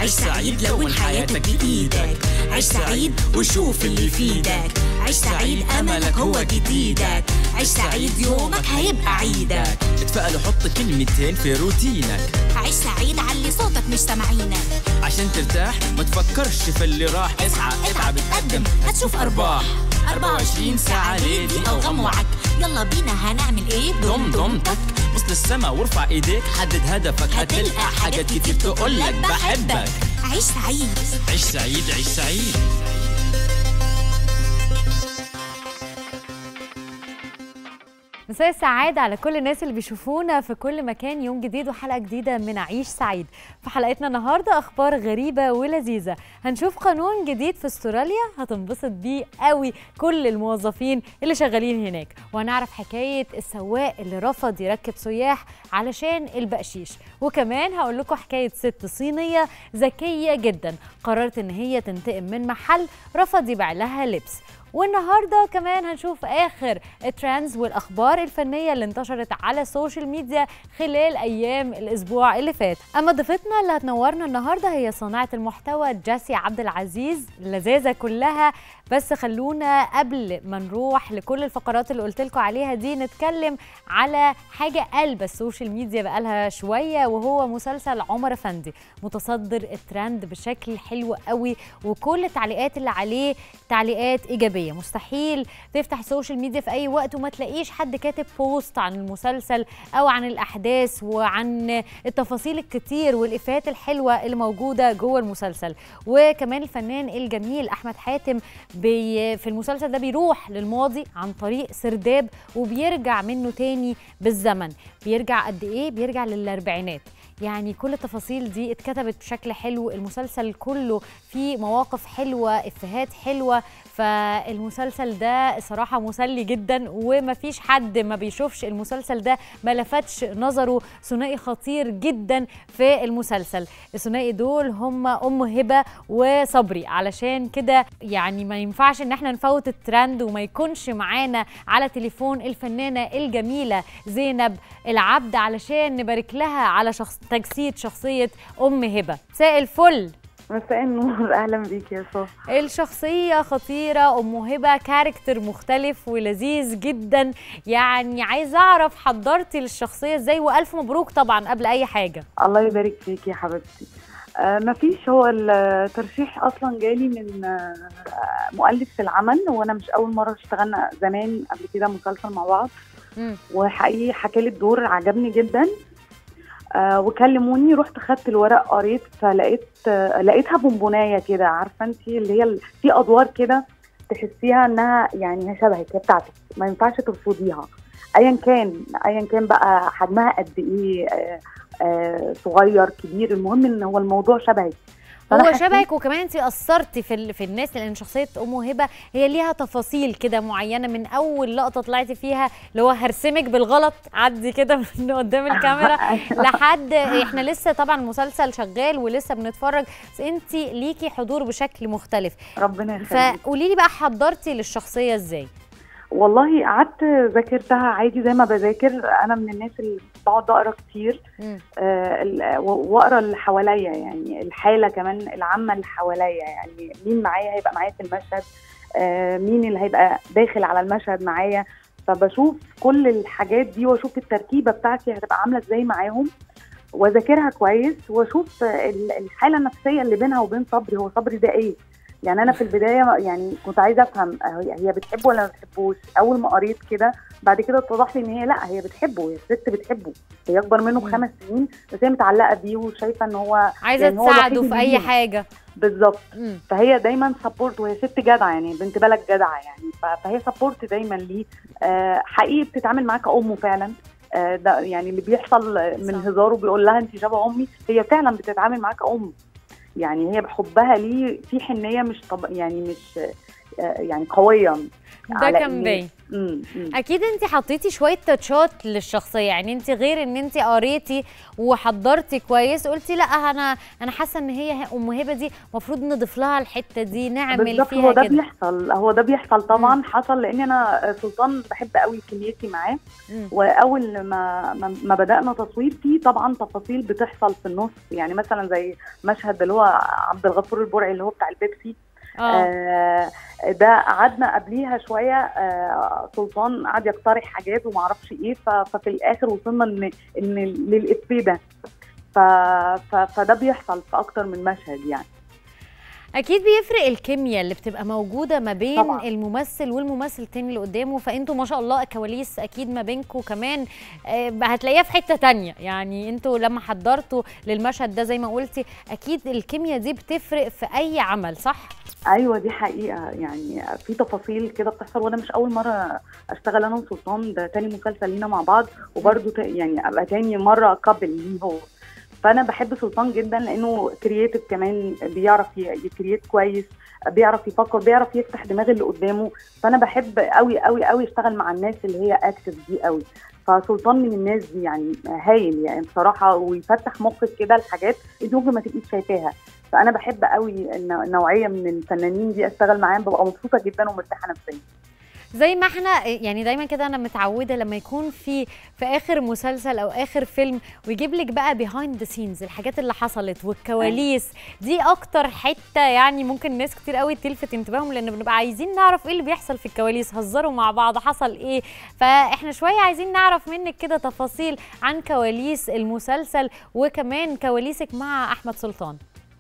عيش سعيد لون حياتك بإيدك عيش سعيد وشوف اللي يفيدك عيش سعيد أملك هو جديدك عيش سعيد يومك هيبقى عيدك اتفائل وحط كلمتين في روتينك عيش سعيد علي صوتك مش سامعينك عشان ترتاح ما تفكرش في اللي راح اسعى اتعب اتقدم هتشوف أرباح 24 ساعة ليه دي أوغام وعك يلا بينا هنعمل إيه ضم ضمتك بص للسما وارفع ايديك حدد هدفك هتلقى حاجات كتير تقولك بحبك عيش سعيد عيش سعيد عيش سعيد مساء السعادة على كل الناس اللي بيشوفونا في كل مكان يوم جديد وحلقة جديدة من عيش سعيد في حلقتنا النهاردة أخبار غريبة ولذيذة هنشوف قانون جديد في استراليا هتنبسط بيه قوي كل الموظفين اللي شغالين هناك وهنعرف حكاية السواق اللي رفض يركب سياح علشان البقشيش وكمان هقول لكم حكاية ست صينية ذكية جدا قررت ان هي تنتقم من محل رفض يبيع لها لبس والنهارده كمان هنشوف اخر الترندز والاخبار الفنيه اللي انتشرت على السوشيال ميديا خلال ايام الاسبوع اللي فات اما ضيفتنا اللي هتنورنا النهارده هي صانعه المحتوى جاسي عبد العزيز اللذاذه كلها بس خلونا قبل ما نروح لكل الفقرات اللي قلت لكم عليها دي نتكلم على حاجه قلب السوشيال ميديا بقالها شويه وهو مسلسل عمر افندي متصدر الترند بشكل حلو قوي وكل التعليقات اللي عليه تعليقات ايجابيه مستحيل تفتح السوشيال ميديا في اي وقت وما تلاقيش حد كاتب بوست عن المسلسل او عن الاحداث وعن التفاصيل الكتير والافيهات الحلوه اللي موجوده جوه المسلسل وكمان الفنان الجميل احمد حاتم بي في المسلسل ده بيروح للماضي عن طريق سرداب وبيرجع منه تاني بالزمن بيرجع قد ايه بيرجع للاربعينات يعني كل التفاصيل دي اتكتبت بشكل حلو المسلسل كله فيه مواقف حلوة إفيهات حلوة فالمسلسل ده صراحة مسلي جدا ومفيش حد ما بيشوفش المسلسل ده ما لفتش نظره ثنائي خطير جدا في المسلسل الثنائي دول هم أم هبة وصبري علشان كده يعني ما ينفعش ان احنا نفوت الترند وما يكونش معانا على تليفون الفنانة الجميلة زينب العبد علشان نبارك لها على شخص تجسيد شخصية أم هبة مساء الفل مساء النور اهلا بيك يا صافي الشخصية خطيرة أم هبة كاركتر مختلف ولذيذ جدا يعني عايزة أعرف حضرتي للشخصية إزاي وألف مبروك طبعا قبل أي حاجة الله يبارك فيك يا حبيبتي آه مفيش هو الترشيح اصلا جالي من آه مؤلف في العمل وانا مش اول مره اشتغلنا زمان قبل كده مسلسل مع بعض مم. وحقيقي حكى لي الدور عجبني جدا آه وكلموني رحت خدت الورق قريت فلقيت آه لقيتها بونبونايه كده عارفه انت اللي هي ال- في ادوار كده تحسيها انها يعني هي شبهك هي بتاعتك ما ينفعش ترفضيها ايا كان ايا كان بقى حجمها قد ايه آه آه صغير كبير المهم ان هو الموضوع شبهك فأنا هو حسيت- شبهك وكمان انت اثرتي في ال- في الناس لان شخصيه ام هبه هي ليها تفاصيل كده معينه من اول لقطه طلعتي فيها اللي هو هرسمك بالغلط عدي كده من قدام الكاميرا لحد احنا لسه طبعا المسلسل شغال ولسه بنتفرج بس انت ليكي حضور بشكل مختلف ربنا يخليك فقولي لي بقى حضرتي للشخصيه ازاي والله قعدت ذاكرتها عادي زي ما بذاكر انا من الناس اللي بقعد اقرا كتير مم. آه، ال- و- واقرا اللي حواليا يعني الحاله كمان العامه اللي حواليا يعني مين معايا هيبقى معايا في المشهد آه، مين اللي هيبقى داخل على المشهد معايا فبشوف كل الحاجات دي واشوف التركيبه بتاعتي هتبقى عامله ازاي معاهم واذاكرها كويس واشوف ال- الحاله النفسيه اللي بينها وبين صبري هو صبري ده ايه يعني انا في البدايه يعني كنت عايزه افهم هي هي بتحبه ولا ما بتحبوش اول ما قريت كده بعد كده اتضح لي ان هي لا هي بتحبه هي الست بتحبه هي اكبر منه مم. بخمس سنين بس هي متعلقه بيه وشايفه ان هو عايزه يعني هو تساعده الوحيد في اي اللي حاجه بالظبط مم. فهي دايما سبورت وهي ست جدعه يعني بنت بلد جدعه يعني ف- فهي سبورت دايما ليه آه حقيقي بتتعامل معاه كأمه فعلا آه ده يعني اللي بيحصل من صح. هزاره بيقول لها انت شبه امي هي فعلا بتتعامل معاه كأم يعني هي بحبها ليه في حنيه مش طب يعني مش آه يعني قويه ده على كان إن- باين مم. مم. اكيد انت حطيتي شويه تاتشات للشخصيه يعني انت غير ان انت قريتي وحضرتي كويس قلتي لا انا انا حاسه ان هي ام هبه دي المفروض نضيف لها الحته دي نعمل بالظبط هو فيها ده كده بيحصل هو ده بيحصل طبعا حصل لان انا سلطان بحب قوي كميتي معاه مم. واول ما ما- ما بدانا تصوير فيه طبعا تفاصيل بتحصل في النص يعني مثلا زي مشهد اللي هو عبد الغفور البرعي اللي هو بتاع البيبسي اه آه ده قعدنا قبليها شويه آه سلطان قعد يقترح حاجات وما اعرفش ايه ف- ففي الاخر وصلنا ان ان للافيه ده ف- ف- فده بيحصل في اكتر من مشهد يعني اكيد بيفرق الكيمياء اللي بتبقى موجوده ما بين طبعاً. الممثل والممثل التاني اللي قدامه فانتوا ما شاء الله كواليس اكيد ما بينكم كمان آه، هتلاقيها في حته تانية يعني انتوا لما حضرتوا للمشهد ده زي ما قلتي اكيد الكيمياء دي بتفرق في اي عمل صح ايوه دي حقيقه يعني في تفاصيل كده بتحصل وانا مش اول مره اشتغل انا وسلطان ده تاني مسلسل لينا مع بعض وبرده يعني ابقى تاني مره كابل ليه هو فانا بحب سلطان جدا لانه كرييتيف كمان بيعرف يكرييت كويس بيعرف يفكر بيعرف يفتح دماغ اللي قدامه فانا بحب قوي قوي قوي اشتغل مع الناس اللي هي اكتف دي قوي فسلطان من الناس دي يعني هايل يعني بصراحه ويفتح مخك كده لحاجات انت ممكن ما تبقيش شايفاها فانا بحب قوي النوع- النوعيه من الفنانين دي اشتغل معاهم ببقى مبسوطه جدا ومرتاحه نفسيا زي ما احنا يعني دايما كده انا متعوده لما يكون في في اخر مسلسل او اخر فيلم ويجيب لك بقى بيهايند ذا سينز الحاجات اللي حصلت والكواليس دي اكتر حته يعني ممكن ناس كتير قوي تلفت انتباههم لان بنبقى عايزين نعرف ايه اللي بيحصل في الكواليس هزروا مع بعض حصل ايه فاحنا شويه عايزين نعرف منك كده تفاصيل عن كواليس المسلسل وكمان كواليسك مع احمد سلطان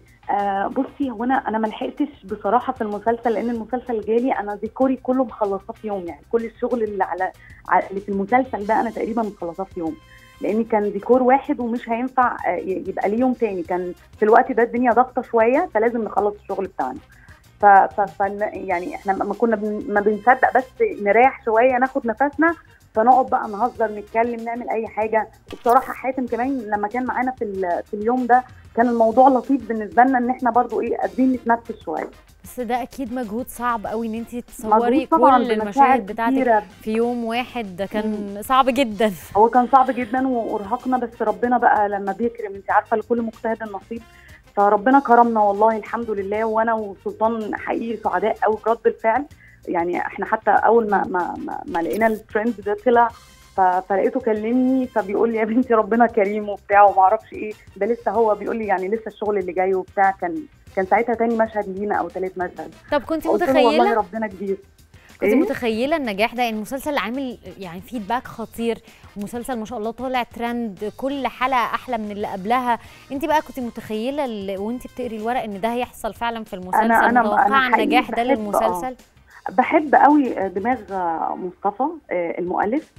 آه بصي هو انا انا ما لحقتش بصراحه في المسلسل لان المسلسل جالي انا ديكوري كله مخلصاه في يوم يعني كل الشغل اللي على على- اللي في المسلسل ده انا تقريبا مخلصاه في يوم لان كان ديكور واحد ومش هينفع آه، ي- يبقى ليه يوم تاني كان في الوقت ده الدنيا ضغطه شويه فلازم نخلص الشغل بتاعنا ف, ف, ف يعني احنا ما كنا بن ما بنصدق بس نريح شويه ناخد نفسنا فنقعد بقى نهزر نتكلم نعمل اي حاجه وبصراحه حاتم كمان لما كان معانا في ال- في اليوم ده كان الموضوع لطيف بالنسبه لنا ان احنا برضو ايه قادرين نتنفس شويه بس ده اكيد مجهود صعب قوي ان انت تصوري مجهود طبعا كل بمشاعر المشاهد بتاعتك كتيرة. في يوم واحد ده كان صعب جدا هو كان صعب جدا وارهقنا بس ربنا بقى لما بيكرم انت عارفه لكل مجتهد النصيب فربنا كرمنا والله الحمد لله وانا وسلطان حقيقي سعداء قوي برد الفعل يعني احنا حتى اول ما ما ما, ما لقينا الترند ده طلع ف- فلقيته كلمني فبيقول لي يا بنتي ربنا كريم وبتاع وما اعرفش ايه ده لسه هو بيقول لي يعني لسه الشغل اللي جاي وبتاع كان كان ساعتها تاني مشهد لينا او ثالث مشهد طب كنت قلت له والله متخيله ربنا كبير كنت إيه؟ متخيله النجاح ده المسلسل عامل يعني فيدباك خطير ومسلسل ما شاء الله طالع ترند كل حلقه احلى من اللي قبلها انت بقى كنت متخيله ال- وانت بتقري الورق ان ده هيحصل فعلا في المسلسل أنا- أنا متوقعه حقيقي النجاح ده بحب- للمسلسل بحب قوي دماغ مصطفى آه، المؤلف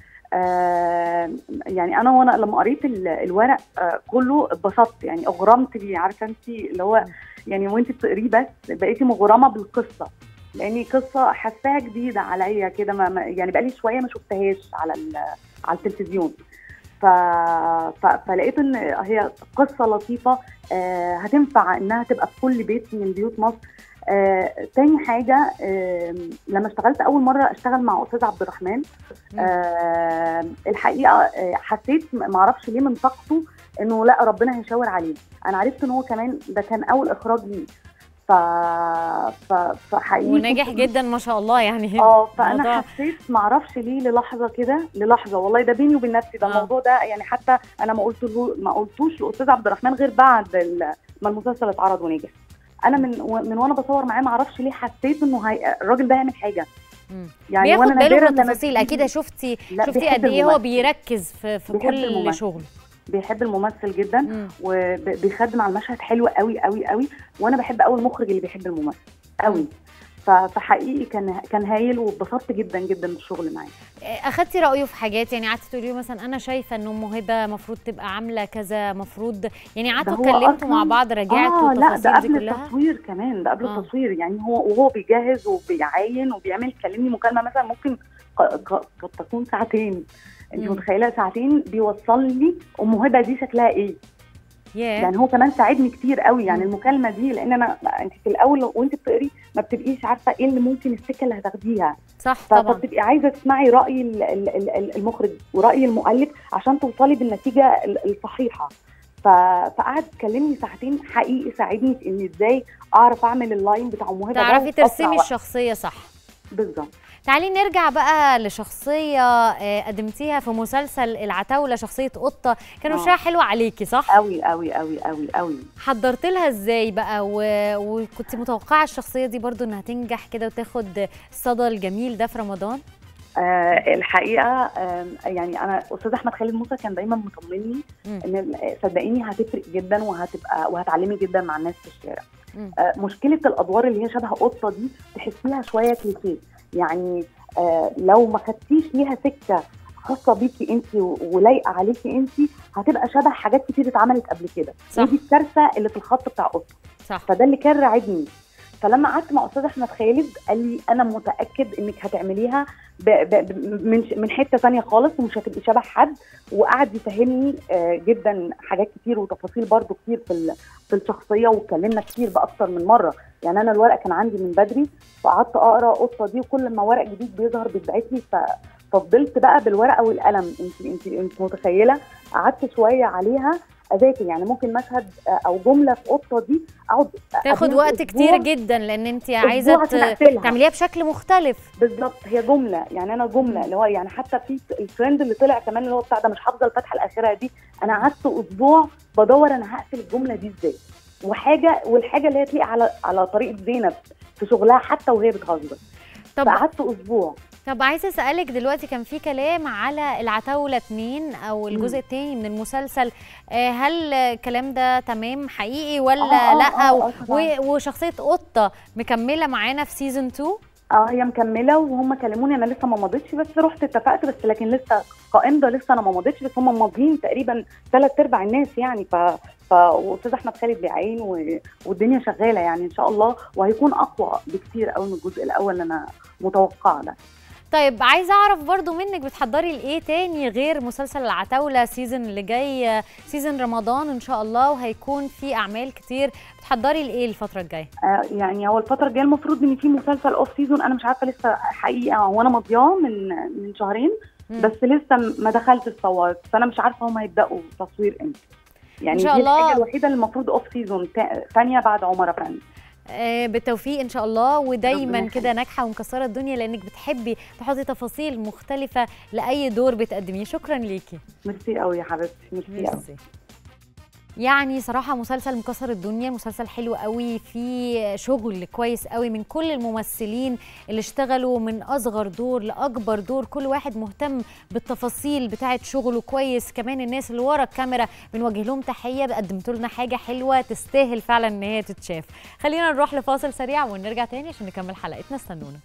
آه، يعني انا وانا لما قريت ال- الورق آه، كله اتبسطت يعني اغرمت بيه عارفه انت اللي هو يعني وانت بتقريه بس بقيتي مغرمه بالقصه لاني قصه حاساها جديده عليا كده ما ما- يعني بقالي شويه ما شفتهاش على ال- على التلفزيون ف... ف... فلقيت ان هي قصه لطيفه آه هتنفع انها تبقى في كل بيت من بيوت مصر آه، تاني حاجة آه، لما اشتغلت أول مرة أشتغل مع أستاذ عبد الرحمن آه، الحقيقة آه، حسيت م- معرفش ليه من طاقته إنه لا ربنا هيشاور عليه أنا عرفت إن هو كمان ده كان أول إخراج ليه ف... ف... فحقيقي ونجح كنت- جدا ما شاء الله يعني اه فانا الموضوع- حسيت معرفش ليه للحظه كده للحظه والله ده بيني وبين نفسي ده آه. الموضوع ده يعني حتى انا ما قلت له ما قلتوش لاستاذ عبد الرحمن غير بعد ال- ما المسلسل اتعرض ونجح انا من و- من وانا بصور معاه معرفش ليه حسيت انه هي... الراجل ده هيعمل حاجه مم. يعني بياخد وانا باله نادرا من لما التفاصيل بيجي- اكيد شفتي لا، شفتي بيحب قد ايه هو الممثل. بيركز في, في بيحب كل الممثل. شغل بيحب الممثل جدا مم. وبيخدم على المشهد حلو قوي قوي قوي وانا بحب قوي المخرج اللي بيحب الممثل قوي ف- فحقيقي كان كان هايل واتبسطت جدا جدا بالشغل معاه اخدتي رايه في حاجات يعني قعدتي تقولي له مثلا انا شايفه ان ام هبه المفروض تبقى عامله كذا مفروض يعني قعدتوا هو اتكلمتوا مع أصلاً- بعض راجعتوا اه لا ده التفاصيل دي قبل كلها التصوير كمان ده قبل آه. التصوير يعني هو وهو بيجهز وبيعاين وبيعمل يكلمني مكالمه مثلا ممكن ق- ق- قد تكون ساعتين انت مم. متخيله ساعتين بيوصل لي ام هبه دي شكلها ايه ياه يعني هو كمان ساعدني كتير قوي يعني مم. المكالمه دي لان انا انت في الاول وانت بتقري ما بتبقيش عارفه ايه اللي ممكن السكه اللي هتاخديها صح ف- طبعا فبتبقي عايزه تسمعي راي ال- ال- ال- ال- المخرج وراي المؤلف عشان توصلي بالنتيجه ال- الصحيحه ف- فقعد كلمني ساعتين حقيقي ساعدني في ان ازاي اعرف اعمل اللاين بتاع ام هبه ده تعرفي في أسرع ترسمي وقت. الشخصيه صح بالظبط تعالي نرجع بقى لشخصية آه، قدمتيها في مسلسل العتاولة شخصية قطة كان آه. وشها حلو عليكي صح؟ قوي قوي قوي قوي قوي حضرت لها ازاي بقى و... وكنت متوقعة الشخصية دي برضو انها تنجح كده وتاخد الصدى الجميل ده في رمضان؟ آه الحقيقه آه يعني انا استاذ احمد خالد موسى كان دايما مطمني مم. ان ال- صدقيني هتفرق جدا وهتبقى وهتعلمي جدا مع الناس في الشارع مم. آه مشكله الادوار اللي هي شبه قطه دي تحسيها شويه كليشيه يعني آه لو ما خدتيش ليها سكه خاصه بيكي انت ولايقه عليكي انت هتبقى شبه حاجات كتير اتعملت قبل كده صح. ودي الكارثه اللي في الخط بتاع قطه صح فده اللي كان راعدني فلما قعدت مع استاذ احمد خالد قال لي انا متاكد انك هتعمليها ب ب ب من من حته ثانيه خالص ومش هتبقي شبه حد وقعد يفهمني آه، جدا حاجات كتير وتفاصيل برضو كتير في ال- في الشخصيه واتكلمنا كتير باكتر من مره يعني انا الورق كان عندي من بدري فقعدت اقرا قصه دي وكل ما ورق جديد بيظهر بيتبعت لي ف- ففضلت بقى بالورقه والقلم انت انت انت متخيله قعدت شويه عليها اذاكر يعني ممكن مشهد آه، او جمله في قطه دي اقعد تاخد قبلها وقت بأسبوع كتير جدا لان انت عايزة عشان ت- أقفلها. تعمليها بشكل مختلف بالظبط هي جمله يعني انا جمله اللي هو يعني حتى في الترند اللي طلع كمان اللي هو بتاع ده مش حافظه الفتحه الاخيره دي انا قعدت اسبوع بدور انا هقفل الجمله دي ازاي وحاجه والحاجه اللي هي تليق على على طريقه زينب في شغلها حتى وهي بتهزر طب فقعدت اسبوع طب عايزه اسالك دلوقتي كان في كلام على العتاوله 2 او الجزء الثاني من المسلسل آه، هل الكلام ده تمام حقيقي ولا آه، آه، لا آه، و- آه، طبعاً. و- وشخصيه قطه مكمله معانا في سيزون 2 اه هي مكمله وهم كلموني انا لسه ما مضيتش بس رحت اتفقت بس لكن لسه قائمه لسه انا ما مضيتش بس هم ماضيين تقريبا ثلاث ارباع الناس يعني ف ف واستاذ احمد خالد بيعين و... والدنيا شغاله يعني ان شاء الله وهيكون اقوى بكتير قوي من الجزء الاول اللي انا متوقعه ده طيب عايزه اعرف برضو منك بتحضري لايه تاني غير مسلسل العتاوله سيزون اللي جاي سيزون رمضان ان شاء الله وهيكون في اعمال كتير بتحضري لايه الفتره الجايه آه يعني هو الفتره الجايه المفروض ان في مسلسل اوف سيزون انا مش عارفه لسه حقيقه هو انا ماضياه من من شهرين مم. بس لسه ما دخلت الصوت فانا مش عارفه هم هيبداوا تصوير امتى يعني إن شاء دي الله. الحاجه الوحيده اللي المفروض اوف سيزون ثانيه بعد عمر افندي آه، بالتوفيق ان شاء الله ودايما ربنا كده ناجحه ومكسره الدنيا لانك بتحبي تحطي تفاصيل مختلفه لاي دور بتقدميه شكرا ليكي ميرسي قوي يا حبيبتي ميرسي قوي ميرسي يعني صراحة مسلسل مكسر الدنيا مسلسل حلو قوي فيه شغل كويس قوي من كل الممثلين اللي اشتغلوا من أصغر دور لأكبر دور كل واحد مهتم بالتفاصيل بتاعة شغله كويس كمان الناس اللي ورا الكاميرا بنوجه لهم تحية قدمتوا لنا حاجة حلوة تستاهل فعلا إن هي تتشاف خلينا نروح لفاصل سريع ونرجع تاني عشان نكمل حلقتنا استنونا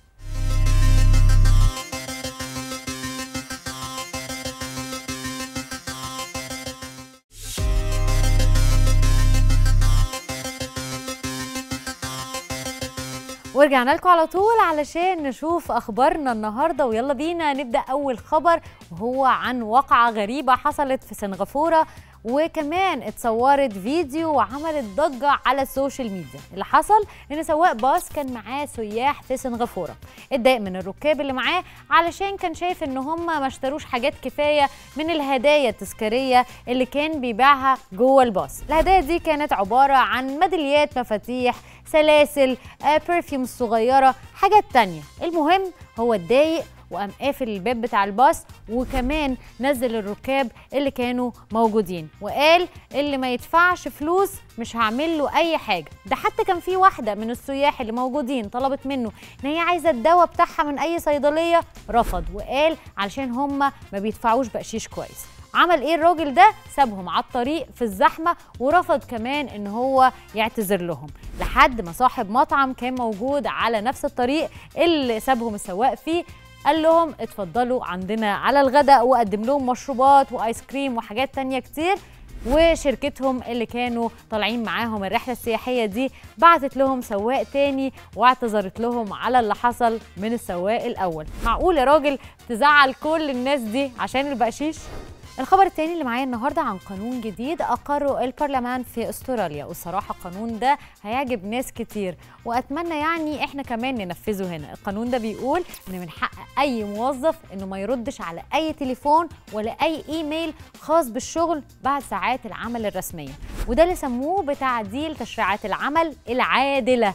ورجعنا لكم على طول علشان نشوف اخبارنا النهارده ويلا بينا نبدا اول خبر وهو عن واقعه غريبه حصلت في سنغافوره وكمان اتصورت فيديو وعملت ضجه على السوشيال ميديا اللي حصل ان سواق باص كان معاه سياح في سنغافوره اتضايق من الركاب اللي معاه علشان كان شايف ان هم ما اشتروش حاجات كفايه من الهدايا التذكاريه اللي كان بيبيعها جوه الباص الهدايا دي كانت عباره عن ميداليات مفاتيح سلاسل آه، برفيومز صغيره حاجات تانية المهم هو اتضايق وقام قافل الباب بتاع الباص وكمان نزل الركاب اللي كانوا موجودين وقال اللي ما يدفعش فلوس مش هعمل له اي حاجه ده حتى كان في واحده من السياح اللي موجودين طلبت منه ان هي عايزه الدواء بتاعها من اي صيدليه رفض وقال علشان هم ما بيدفعوش بقشيش كويس عمل ايه الراجل ده سابهم على الطريق في الزحمه ورفض كمان ان هو يعتذر لهم لحد ما صاحب مطعم كان موجود على نفس الطريق اللي سابهم السواق فيه قال لهم اتفضلوا عندنا على الغداء وقدم لهم مشروبات وايس كريم وحاجات تانية كتير وشركتهم اللي كانوا طالعين معاهم الرحله السياحيه دي بعتت لهم سواق تاني واعتذرت لهم على اللي حصل من السواق الاول معقول يا راجل تزعل كل الناس دي عشان البقشيش الخبر الثاني اللي معايا النهارده عن قانون جديد اقره البرلمان في استراليا والصراحه القانون ده هيعجب ناس كتير واتمنى يعني احنا كمان ننفذه هنا القانون ده بيقول ان من حق اي موظف انه ما يردش على اي تليفون ولا اي ايميل خاص بالشغل بعد ساعات العمل الرسميه وده اللي سموه بتعديل تشريعات العمل العادله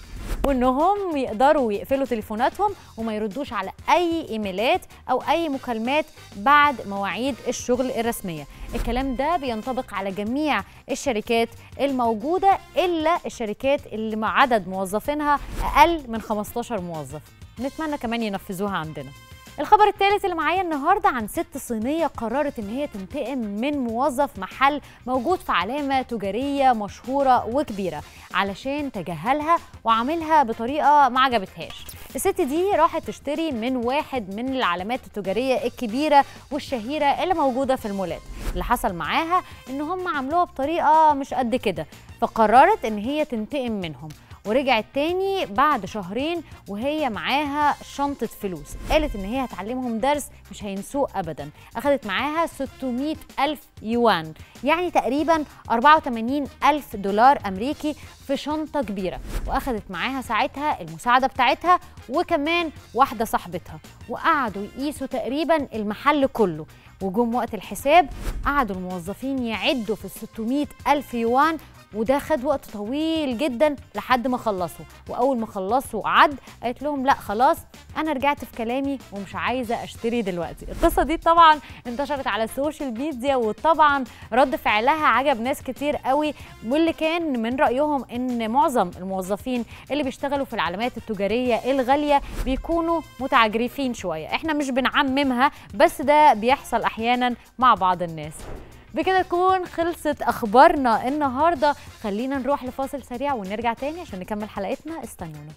وانهم يقدروا يقفلوا تليفوناتهم وما يردوش على اي ايميلات او اي مكالمات بعد مواعيد الشغل الرسميه الكلام ده بينطبق على جميع الشركات الموجوده الا الشركات اللي مع عدد موظفينها اقل من 15 موظف نتمنى كمان ينفذوها عندنا الخبر الثالث اللي معايا النهارده عن ست صينيه قررت ان هي تنتقم من موظف محل موجود في علامه تجاريه مشهوره وكبيره علشان تجاهلها وعاملها بطريقه ما عجبتهاش الست دي راحت تشتري من واحد من العلامات التجاريه الكبيره والشهيره اللي موجوده في المولات اللي حصل معاها ان هم عملوها بطريقه مش قد كده فقررت ان هي تنتقم منهم ورجعت تاني بعد شهرين وهي معاها شنطة فلوس قالت إن هي هتعلمهم درس مش هينسوه أبدا أخدت معاها 600 ألف يوان يعني تقريبا 84 ألف دولار أمريكي في شنطة كبيرة وأخدت معاها ساعتها المساعدة بتاعتها وكمان واحدة صاحبتها وقعدوا يقيسوا تقريبا المحل كله وجم وقت الحساب قعدوا الموظفين يعدوا في ال 600 ألف يوان وده خد وقت طويل جدا لحد ما خلصوا واول ما خلصوا عد قالت لهم لا خلاص انا رجعت في كلامي ومش عايزه اشتري دلوقتي القصه دي طبعا انتشرت على السوشيال ميديا وطبعا رد فعلها عجب ناس كتير قوي واللي كان من رايهم ان معظم الموظفين اللي بيشتغلوا في العلامات التجاريه الغاليه بيكونوا متعجرفين شويه احنا مش بنعممها بس ده بيحصل احيانا مع بعض الناس بكده تكون خلصت اخبارنا النهارده خلينا نروح لفاصل سريع ونرجع تاني عشان نكمل حلقتنا استنونا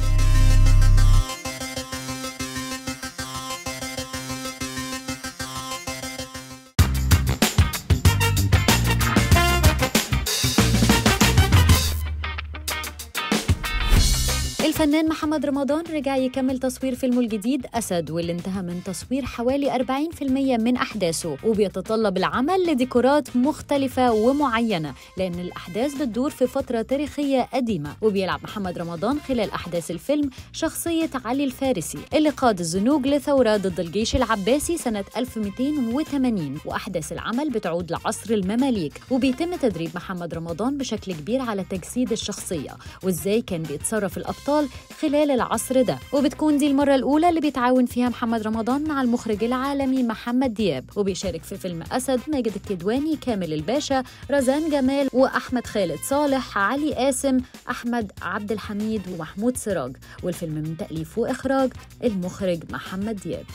الفنان محمد رمضان رجع يكمل تصوير فيلمه الجديد أسد واللي انتهى من تصوير حوالي 40% من أحداثه وبيتطلب العمل لديكورات مختلفة ومعينة لأن الأحداث بتدور في فترة تاريخية قديمة وبيلعب محمد رمضان خلال أحداث الفيلم شخصية علي الفارسي اللي قاد الزنوج لثورة ضد الجيش العباسي سنة 1280 وأحداث العمل بتعود لعصر المماليك وبيتم تدريب محمد رمضان بشكل كبير على تجسيد الشخصية وإزاي كان بيتصرف الأبطال خلال العصر ده وبتكون دي المرة الأولى اللي بيتعاون فيها محمد رمضان مع المخرج العالمي محمد دياب وبيشارك في فيلم أسد ماجد الكدواني كامل الباشا رزان جمال وأحمد خالد صالح علي قاسم أحمد عبد الحميد ومحمود سراج والفيلم من تأليف وإخراج المخرج محمد دياب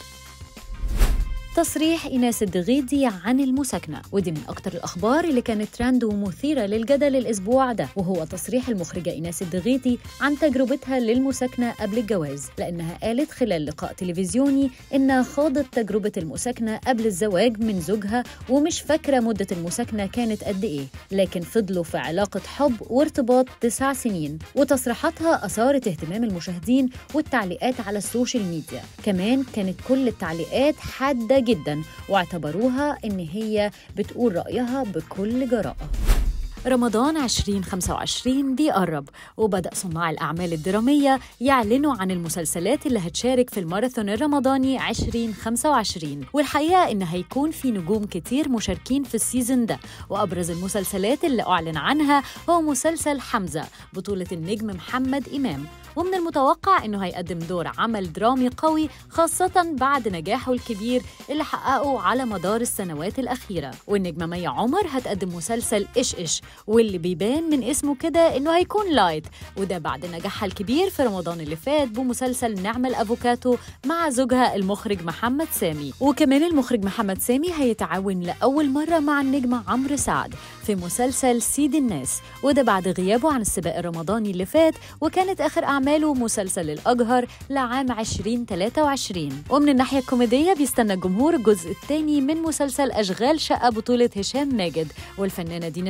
تصريح إيناس الدغيدي عن المساكنة ودي من أكتر الأخبار اللي كانت ترند ومثيرة للجدل الأسبوع ده وهو تصريح المخرجة إيناس الدغيدي عن تجربتها للمساكنة قبل الجواز لأنها قالت خلال لقاء تلفزيوني إنها خاضت تجربة المساكنة قبل الزواج من زوجها ومش فاكرة مدة المساكنة كانت قد إيه لكن فضلوا في علاقة حب وارتباط تسع سنين وتصريحاتها أثارت اهتمام المشاهدين والتعليقات على السوشيال ميديا كمان كانت كل التعليقات حادة جدا واعتبروها ان هي بتقول رايها بكل جراءه رمضان 2025 بيقرب وبدأ صناع الأعمال الدرامية يعلنوا عن المسلسلات اللي هتشارك في الماراثون الرمضاني 2025 والحقيقة إن هيكون في نجوم كتير مشاركين في السيزون ده وأبرز المسلسلات اللي أعلن عنها هو مسلسل حمزة بطولة النجم محمد إمام ومن المتوقع انه هيقدم دور عمل درامي قوي خاصة بعد نجاحه الكبير اللي حققه على مدار السنوات الأخيرة والنجمة مي عمر هتقدم مسلسل إش إش واللي بيبان من اسمه كده انه هيكون لايت وده بعد نجاحها الكبير في رمضان اللي فات بمسلسل نعم الافوكاتو مع زوجها المخرج محمد سامي وكمان المخرج محمد سامي هيتعاون لاول مره مع النجمه عمرو سعد في مسلسل سيد الناس وده بعد غيابه عن السباق الرمضاني اللي فات وكانت اخر اعماله مسلسل الاجهر لعام 2023 ومن الناحيه الكوميديه بيستنى الجمهور الجزء الثاني من مسلسل اشغال شقه بطوله هشام ماجد والفنانه دينا الشربيني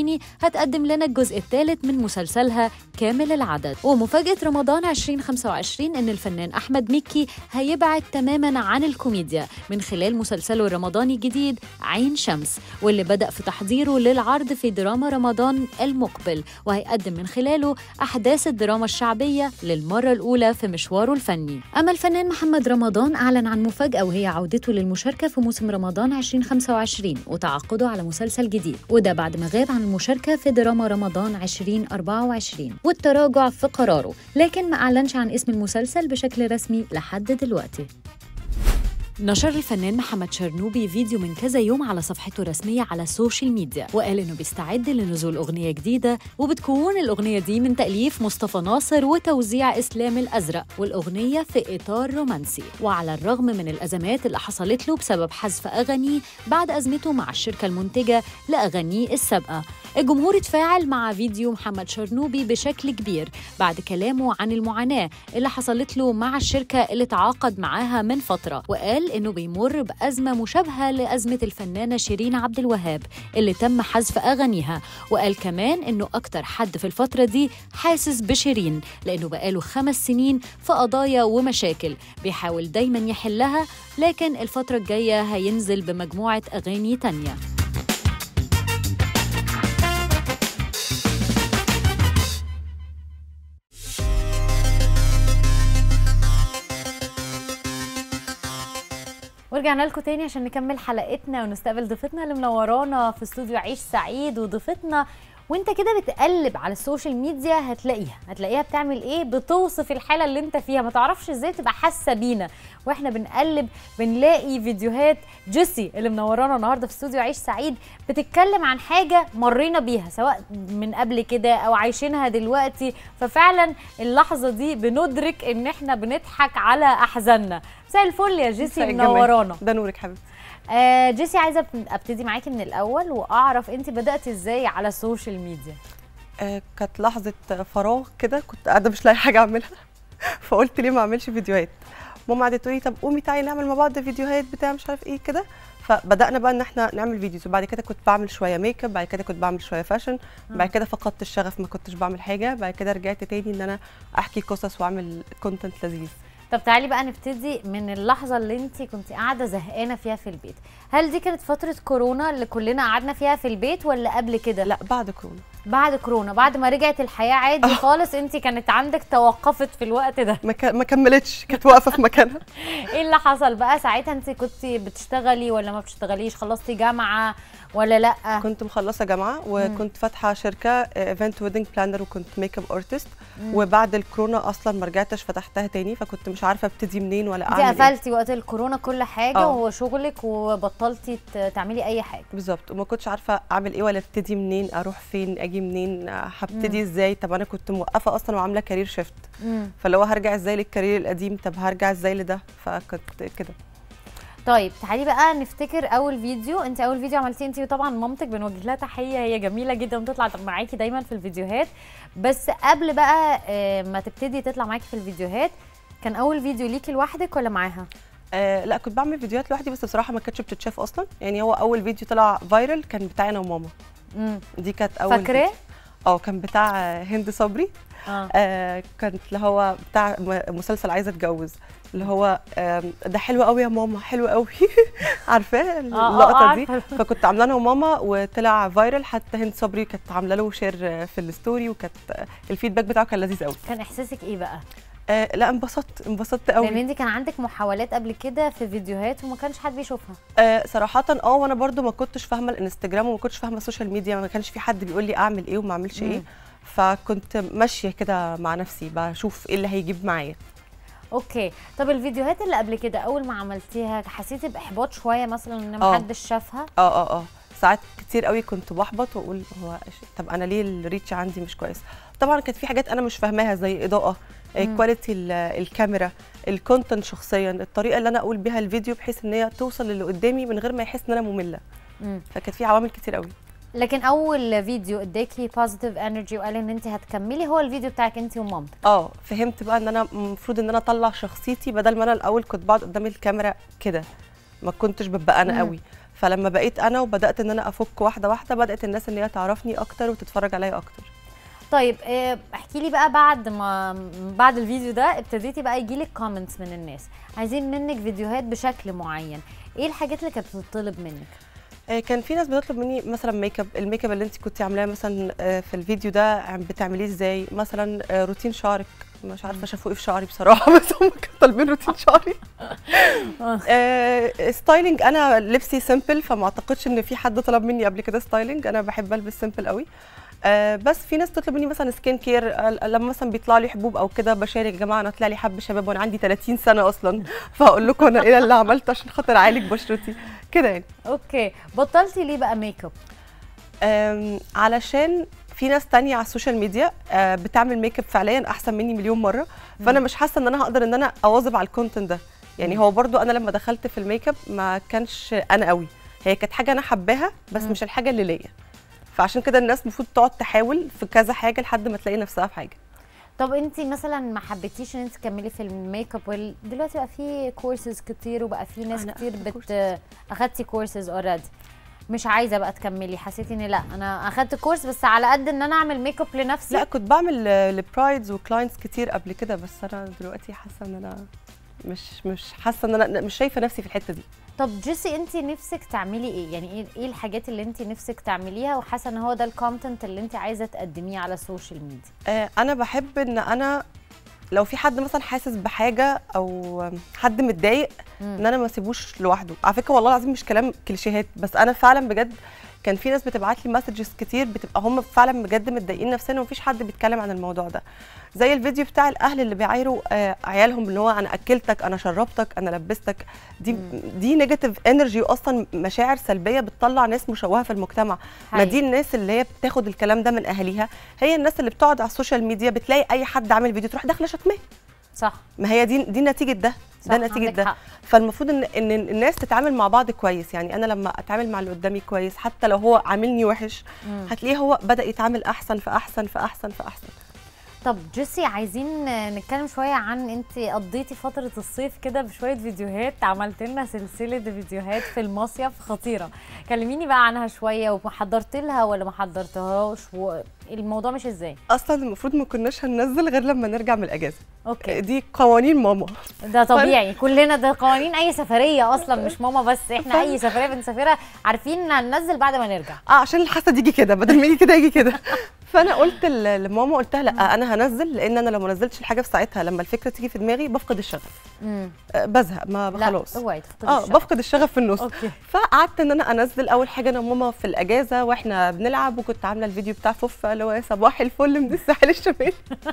الفني هتقدم لنا الجزء الثالث من مسلسلها كامل العدد ومفاجأة رمضان 2025 إن الفنان أحمد مكي هيبعد تماما عن الكوميديا من خلال مسلسله الرمضاني الجديد عين شمس واللي بدأ في تحضيره للعرض في دراما رمضان المقبل وهيقدم من خلاله أحداث الدراما الشعبية للمرة الأولى في مشواره الفني أما الفنان محمد رمضان أعلن عن مفاجأة وهي عودته للمشاركة في موسم رمضان 2025 وتعاقده على مسلسل جديد وده بعد ما غاب عن المشاركة في دراما رمضان 2024 والتراجع في قراره لكن ما أعلنش عن اسم المسلسل بشكل رسمي لحد دلوقتي نشر الفنان محمد شرنوبي فيديو من كذا يوم على صفحته الرسمية على السوشيال ميديا وقال إنه بيستعد لنزول أغنية جديدة وبتكون الأغنية دي من تأليف مصطفى ناصر وتوزيع إسلام الأزرق والأغنية في إطار رومانسي وعلى الرغم من الأزمات اللي حصلت له بسبب حذف أغانيه بعد أزمته مع الشركة المنتجة لأغانيه السابقة الجمهور اتفاعل مع فيديو محمد شرنوبي بشكل كبير بعد كلامه عن المعاناة اللي حصلت له مع الشركة اللي تعاقد معاها من فترة وقال إنه بيمر بأزمة مشابهة لأزمة الفنانة شيرين عبد الوهاب اللي تم حذف أغانيها وقال كمان إنه أكتر حد في الفترة دي حاسس بشيرين لأنه بقاله خمس سنين في قضايا ومشاكل بيحاول دايما يحلها لكن الفترة الجاية هينزل بمجموعة أغاني تانية ورجعنا لكم تاني عشان نكمل حلقتنا ونستقبل ضيفتنا اللي منورانا في استوديو عيش سعيد وضيفتنا وانت كده بتقلب على السوشيال ميديا هتلاقيها هتلاقيها بتعمل ايه بتوصف الحاله اللي انت فيها ما تعرفش ازاي تبقى حاسه بينا واحنا بنقلب بنلاقي فيديوهات جوسي اللي منورانا النهارده في استوديو عيش سعيد بتتكلم عن حاجه مرينا بيها سواء من قبل كده او عايشينها دلوقتي ففعلا اللحظه دي بندرك ان احنا بنضحك على احزاننا مساء الفل يا جيسي مساء الجمال. منورانا ده نورك حبيبتي آه جيسي عايزه أب- ابتدي معاكي من الاول واعرف انت بداتي ازاي على السوشيال ميديا آه كانت لحظه فراغ كده كنت قاعده مش لاقي حاجه اعملها فقلت ليه ما اعملش فيديوهات ماما قعدت تقولي طب قومي تعالي نعمل مع بعض فيديوهات بتاع مش عارف ايه كده فبدانا بقى ان احنا نعمل فيديوز وبعد كده كنت بعمل شويه ميك اب بعد كده كنت بعمل شويه فاشن بعد كده فقدت الشغف ما كنتش بعمل حاجه بعد كده رجعت تاني ان انا احكي قصص واعمل كونتنت لذيذ طب تعالي بقى نبتدي من اللحظه اللي انت كنت قاعده زهقانه فيها في البيت هل دي كانت فتره كورونا اللي كلنا قعدنا فيها في البيت ولا قبل كده لا بعد كورونا بعد كورونا بعد ما رجعت الحياه عادي خالص انت كانت عندك توقفت في الوقت ده ما, ك... ما كملتش كانت واقفه في مكانها ايه اللي حصل بقى ساعتها انت كنت بتشتغلي ولا ما بتشتغليش خلصتي جامعه ولا لا كنت مخلصه جامعه وكنت فاتحه شركه ايفنت ويدنج بلانر وكنت ميك اب ارتست وبعد الكورونا اصلا ما رجعتش فتحتها تاني فكنت مش عارفه ابتدي منين ولا انت اعمل ايه قفلتي وقت الكورونا كل حاجه اه. وشغلك وبطلتي ت- تعملي اي حاجه بالظبط وما كنتش عارفه اعمل ايه ولا ابتدي منين اروح فين اجي منين آه، هبتدي ازاي طب انا كنت موقفه اصلا وعامله كارير شيفت مم. فلو هرجع ازاي للكارير القديم طب هرجع ازاي لده فكنت كده طيب تعالي بقى نفتكر اول فيديو انت اول فيديو عملتيه انت طبعا مامتك بنوجه لها تحيه هي جميله جدا وبتطلع معاكي دايما في الفيديوهات بس قبل بقى آه، ما تبتدي تطلع معاكي في الفيديوهات كان اول فيديو ليكي لوحدك ولا معاها آه لا كنت بعمل فيديوهات لوحدي بس بصراحه ما كانتش بتتشاف اصلا يعني هو اول فيديو طلع فايرال كان بتاعي انا وماما امم دي كانت اول فاكراه فيديو. اه كان بتاع آه، هند صبري اه آه كانت اللي هو بتاع م- مسلسل عايزه اتجوز اللي هو آم، ده حلو قوي يا ماما حلو قوي عارفاه اللقطه دي عارفة. فكنت عامله انا وماما وطلع فايرال حتى هند صبري كانت عامله له شير آه، في الستوري وكانت آه، الفيدباك بتاعه كان لذيذ قوي كان احساسك ايه بقى آه لا انبسطت انبسطت لان قوي انت كان عندك محاولات قبل كده في فيديوهات وما كانش حد بيشوفها آه صراحه اه وانا برضو ما كنتش فاهمه الانستجرام وما كنتش فاهمه السوشيال ميديا ما كانش في حد بيقول لي اعمل ايه وما اعملش ايه مم. فكنت ماشيه كده مع نفسي بشوف ايه اللي هيجيب معايا اوكي طب الفيديوهات اللي قبل كده اول ما عملتيها حسيتي باحباط شويه مثلا ان اه. محدش شافها اه اه اه ساعات كتير قوي كنت بحبط واقول هو إيش- طب انا ليه الريتش عندي مش كويس طبعا كانت في حاجات انا مش فاهماها زي اضاءه آه، مم. كواليتي ال- الكاميرا الكونتنت شخصيا الطريقه اللي انا اقول بيها الفيديو بحيث ان هي توصل للي قدامي من غير ما يحس ان انا ممله مم. فكانت في عوامل كتير قوي لكن اول فيديو اداكي بوزيتيف انرجي وقال ان انت هتكملي هو الفيديو بتاعك انت ومامتك اه فهمت بقى ان انا المفروض ان انا اطلع شخصيتي بدل ما انا الاول كنت بقعد قدام الكاميرا كده ما كنتش ببقى انا مم. قوي فلما بقيت انا وبدات ان انا افك واحده واحده بدات الناس ان هي تعرفني اكتر وتتفرج عليا اكتر طيب آه، احكي لي بقى بعد ما بعد الفيديو ده ابتديتي بقى يجيلك كومنتس من الناس عايزين منك فيديوهات بشكل معين ايه الحاجات اللي كانت بتطلب منك آه، كان في ناس بتطلب مني مثلا ميك اب الميك اب اللي انت كنت عاملاه مثلا آه، في الفيديو ده عم بتعمليه ازاي مثلا آه، روتين شعرك مش عارفه شافوا ايه في شعري بصراحه بس هم كانوا طالبين روتين شعري آه، ستايلينج انا لبسي سيمبل فما اعتقدش ان في حد طلب مني قبل كده ستايلينج انا بحب البس سيمبل قوي آه بس في ناس تطلب مني مثلا سكين كير آه لما مثلا بيطلع لي حبوب او كده بشارك يا جماعه انا طلع لي حب شباب وانا عندي 30 سنه اصلا فهقول لكم انا ايه اللي عملته عشان خاطر اعالج بشرتي كده يعني اوكي بطلتي ليه بقى ميك اب آم، علشان في ناس تانية على السوشيال ميديا آه، بتعمل ميك اب فعليا احسن مني مليون مره فانا مش حاسه ان انا هقدر ان انا اواظب على الكونتنت ده يعني هو برضو انا لما دخلت في الميك اب ما كانش انا قوي هي كانت حاجه انا حباها بس مش الحاجه اللي ليا فعشان كده الناس المفروض تقعد تحاول في كذا حاجه لحد ما تلاقي نفسها في حاجه طب انت مثلا ما حبيتيش ان انت تكملي في الميك اب وال... دلوقتي بقى في كورسز كتير وبقى في ناس أنا كتير أخدت بت اخدتي كورسز اوريدي مش عايزه بقى تكملي حسيتي ان لا انا اخدت كورس بس على قد ان انا اعمل ميك اب لنفسي لا كنت بعمل آه، لبرايدز وكلاينتس كتير قبل كده بس انا دلوقتي حاسه ان انا مش مش حاسه ان انا مش شايفه نفسي في الحته دي طب جيسي انت نفسك تعملي ايه يعني ايه ايه الحاجات اللي انت نفسك تعمليها وحاسه ان هو ده الكونتنت اللي انت عايزه تقدميه على السوشيال ميديا آه، انا بحب ان انا لو في حد مثلا حاسس بحاجه او حد متضايق ان انا ما اسيبوش لوحده على فكره والله العظيم مش كلام كليشيهات بس انا فعلا بجد كان في ناس بتبعت لي مسجز كتير بتبقى هم فعلا بجد متضايقين نفسيا ومفيش حد بيتكلم عن الموضوع ده زي الفيديو بتاع الاهل اللي بيعايروا آه، عيالهم اللي هو انا اكلتك انا شربتك انا لبستك دي دي نيجاتيف انرجي اصلا مشاعر سلبيه بتطلع ناس مشوهه في المجتمع ما حقيقي. دي الناس اللي هي بتاخد الكلام ده من اهاليها هي الناس اللي بتقعد على السوشيال ميديا بتلاقي اي حد عامل فيديو تروح داخله شتماه صح ما هي دي دي نتيجه ده صح، ده نتيجه عندك ده حق. فالمفروض ان ان الناس تتعامل مع بعض كويس يعني انا لما اتعامل مع اللي قدامي كويس حتى لو هو عاملني وحش هتلاقيه هو بدا يتعامل احسن فاحسن فاحسن فاحسن طب جيسي عايزين نتكلم شويه عن انت قضيتي فتره الصيف كده بشويه فيديوهات عملت لنا سلسله فيديوهات في المصيف خطيره كلميني بقى عنها شويه وحضرت لها ولا ما حضرتهاش والموضوع مش ازاي اصلا المفروض ما كناش هننزل غير لما نرجع من الاجازه اوكي دي قوانين ماما ده طبيعي كلنا ده قوانين اي سفريه اصلا مش ماما بس احنا ف- اي سفريه بنسافرها عارفين هننزل بعد ما نرجع اه عشان الحسد يجي كده بدل ما يجي كده يجي كده فانا قلت ل- لماما قلت لها لا انا هنزل لان انا لو ما نزلتش الحاجه في ساعتها لما الفكره تيجي في دماغي بفقد الشغف امم آه، بزهق ما لا خلاص اوعي تفقدي اه الشغف. بفقد الشغف في النص اوكي فقعدت ان انا انزل اول حاجه انا وماما في الاجازه واحنا بنلعب وكنت عامله الفيديو بتاع فوفا اللي هو صباح الفل من الساحل الشمالي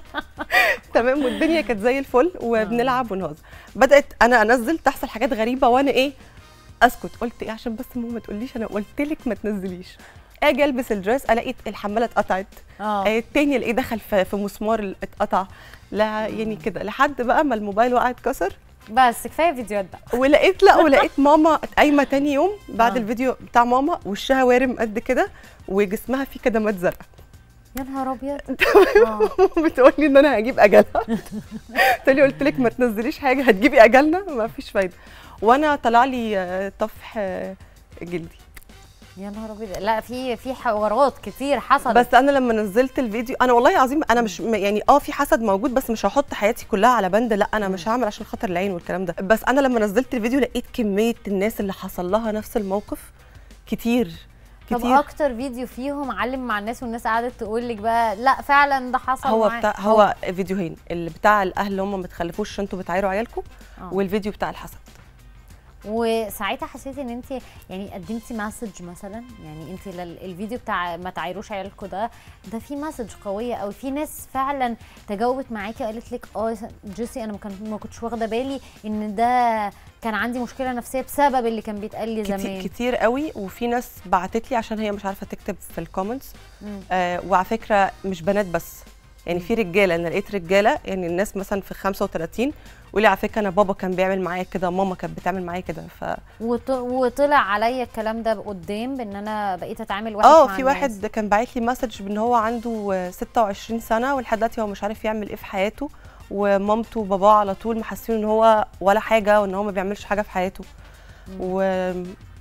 تمام والدنيا كانت زي الفل وبنلعب ونهزر بدات انا انزل تحصل حاجات غريبه وانا ايه اسكت قلت ايه عشان بس ماما ما تقوليش انا قلت لك ما تنزليش اجي البس الدريس الاقي الحماله اتقطعت اه آه، التاني الاقيه دخل في في مسمار ال- اتقطع لا يعني كده لحد بقى ما الموبايل وقع اتكسر بس كفايه فيديوهات بقى ولقيت لا ولقيت ماما قايمه تاني يوم بعد آه. آه. الفيديو بتاع ماما وشها وارم قد كده وجسمها فيه كدمات زرقاء يا نهار ابيض بتقول لي ان انا هجيب اجلها قلت لي قلت لك ما تنزليش حاجه هتجيبي اجلنا ما فيش فايده وانا طلع لي آه، طفح آه، جلدي يا نهار ابيض لا في في حوارات كتير حصلت بس انا لما نزلت الفيديو انا والله العظيم انا مش م- يعني اه في حسد موجود بس مش هحط حياتي كلها على بند لا انا مش هعمل عشان خاطر العين والكلام ده بس انا لما نزلت الفيديو لقيت كميه الناس اللي حصل لها نفس الموقف كتير طب كتير اكتر فيديو فيهم علم مع الناس والناس قعدت تقول لك بقى لا فعلا ده حصل هو معايا. بتاع هو فيديوهين اللي بتاع الاهل اللي هم ما تخلفوش عشان انتوا بتعايروا عيالكم آه. والفيديو بتاع الحسد وساعتها حسيتي ان انت يعني قدمتي مسج مثلا يعني انت لل- الفيديو بتاع ما تعايروش عيالكم ده ده في مسج قويه قوي في ناس فعلا تجاوبت معاكي وقالت لك اه جيسي انا ما كان ما كنتش واخده بالي ان ده كان عندي مشكله نفسيه بسبب اللي كان بيتقال لي كتير, زمان كتير قوي وفي ناس بعتت لي عشان هي مش عارفه تكتب في الكومنتس مم. آه وعلى فكره مش بنات بس يعني في رجاله انا لقيت رجاله يعني الناس مثلا في 35 يقولي على فكره انا بابا كان بيعمل معايا كده ماما كانت بتعمل معايا كده ف وط- وطلع عليا الكلام ده قدام بان انا بقيت اتعامل وحش اه مع في الناس. واحد كان باعت لي مسج بان هو عنده آه، 26 سنه ولحد دلوقتي هو مش عارف يعمل ايه في حياته ومامته وباباه على طول محسين ان هو ولا حاجه وان هو ما بيعملش حاجه في حياته و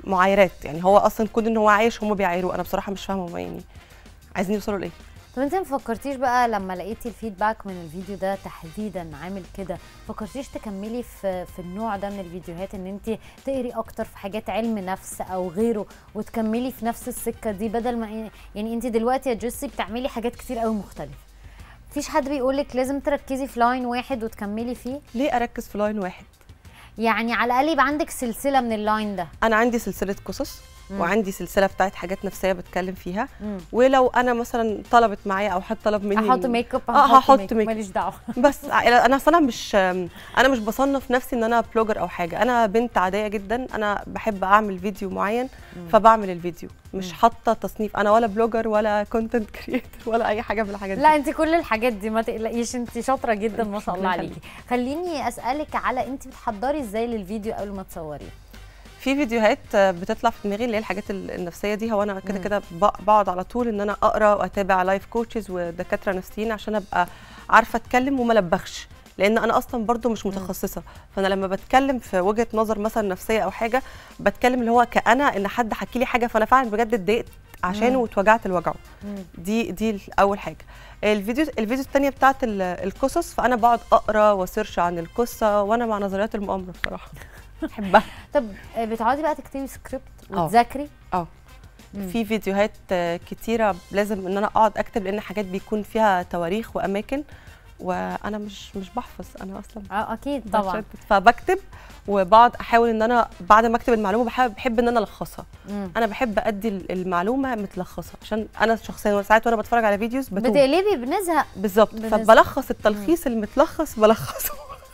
معايرات يعني هو اصلا كون ان هو عايش هم بيعايروه انا بصراحه مش فاهمه هم يعني عايزين يوصلوا لايه طب انت ما فكرتيش بقى لما لقيتي الفيدباك من الفيديو ده تحديدا عامل كده فكرتيش تكملي في في النوع ده من الفيديوهات ان انت تقري اكتر في حاجات علم نفس او غيره وتكملي في نفس السكه دي بدل ما يعني انت دلوقتي يا جيسي بتعملي حاجات كتير قوي مختلفه مفيش حد بيقولك لازم تركزي في لاين واحد وتكملي فيه ليه اركز في لاين واحد يعني على الاقل يبقى عندك سلسله من اللاين ده انا عندي سلسله قصص مم. وعندي سلسله بتاعت حاجات نفسيه بتكلم فيها مم. ولو انا مثلا طلبت معايا او حد طلب مني احط إن- ميك اب اه هحط ميك اب ماليش دعوه بس انا اصلا مش انا مش بصنف نفسي ان انا بلوجر او حاجه انا بنت عاديه جدا انا بحب اعمل فيديو معين فبعمل الفيديو مش حاطه تصنيف انا ولا بلوجر ولا كونتنت كريتور ولا اي حاجه من الحاجات لا دي انت كل الحاجات دي ما تقلقيش انت شاطره جدا ما شاء الله ربنا عليكي خليني اسالك على انت بتحضري ازاي للفيديو قبل ما تصوريه في فيديوهات بتطلع في دماغي اللي هي الحاجات ال- النفسيه دي هو انا كده مم. كده ب- بقعد على طول ان انا اقرا واتابع لايف كوتشز ودكاتره نفسيين عشان ابقى عارفه اتكلم وما لبخش لان انا اصلا برضو مش متخصصه فانا لما بتكلم في وجهه نظر مثلا نفسيه او حاجه بتكلم اللي هو كأنا ان حد حكي لي حاجه فانا فعلا بجد اتضايقت عشانه مم. واتوجعت لوجعه مم. دي دي اول حاجه الفيديو الفيديو الثانيه بتاعت ال- القصص فانا بقعد اقرا واسيرش عن القصه وانا مع نظريات المؤامره بصراحه بحبها طب آه، بتقعدي بقى تكتبي سكريبت اه. وتذاكري اه مم. في فيديوهات آه، كتيره لازم ان انا اقعد اكتب لان حاجات بيكون فيها تواريخ واماكن وانا مش مش بحفظ انا اصلا اه اكيد طبعا بشتت. فبكتب وبقعد احاول ان انا بعد ما اكتب المعلومه بحب بحب ان انا الخصها مم. انا بحب ادي ال- المعلومه متلخصه عشان انا شخصيا ساعات وانا بتفرج على فيديوز بتوه بتقلبي بنزهق بالظبط بالنسبة- فبلخص التلخيص المتلخص بلخصه